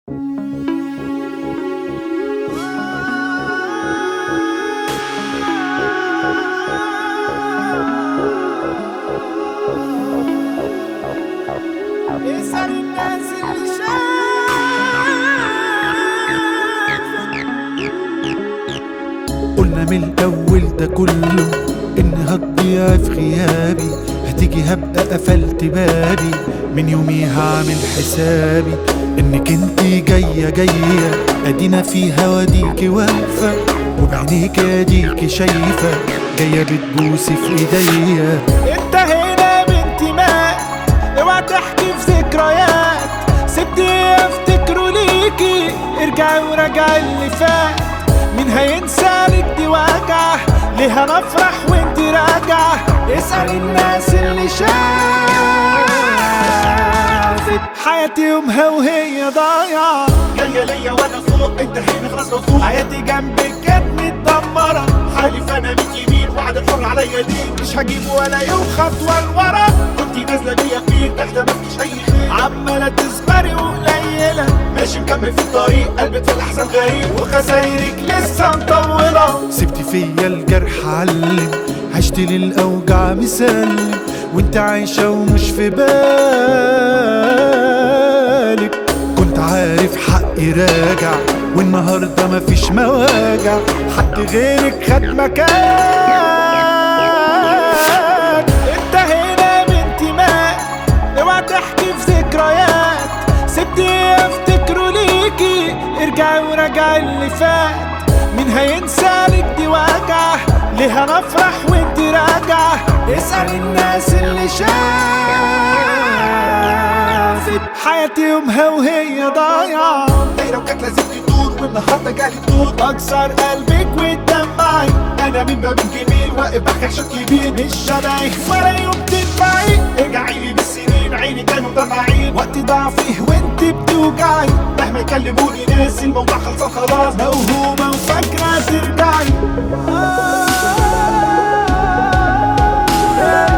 اسأل الناس اللي شافت قلنا من الأول ده كله إن هتضيع في غيابي هتيجي هبقى قفلت بابي من يومي هعمل حسابي إنك انتي جاية جاية أدينا فيها وديكي واقفة وبعينيك أديكي شايفة جاية بتبوسي في إيديا انت هنا بانتماء اوعى تحكي في ذكريات سبتي افتكروا ليكي ارجعي وراجعي اللي فات مين هينسى لك دي وجع ليه هنفرح وانت راجعة اسأل الناس اللي شافت حياتي يومها وهي ضايعة جاية ليا وانا فوق انت هنا خلاص مفوق حياتي جنبك كانت متدمرة حالف انا من يمين وعد الحر عليا دين مش هجيب ولا يوم خطوة لورا كنت نازلة بيقين تحت مفيش اي خير عمالة تصغري وقليلة ماشي مكمل في الطريق قلبي في الاحزان غريب وخسايرك لسه مطولة سبت فيا الجرح علم عشت للأوجع مسلم وانت عايشة ومش في بالك كنت عارف حقي راجع والنهاردة مفيش مواجع حد غيرك خد مكان انت هنا بانتماء اوعى تحكي في ذكريات سبتي افتكروا ليكي ارجعي وراجعي اللي فات مين هينسى لك دي وجع ليه هنفرح وانت راجعة اسأل الناس اللي شافت حياتي يومها وهي ضايعة دايرة وكانت لازم تدور والنهارده جالي الدور اكسر قلبك وتدمعي انا من باب الجميل واقف بخير شك كبير مش شبهك ولا يوم تنفعي ارجعي لي بالسنين عيني كانوا مدمعين وقت ضعفي وانت بتوجعي مهما يكلموني ناس الموضوع خلصان خلاص موهومة وفاكرة ترجعي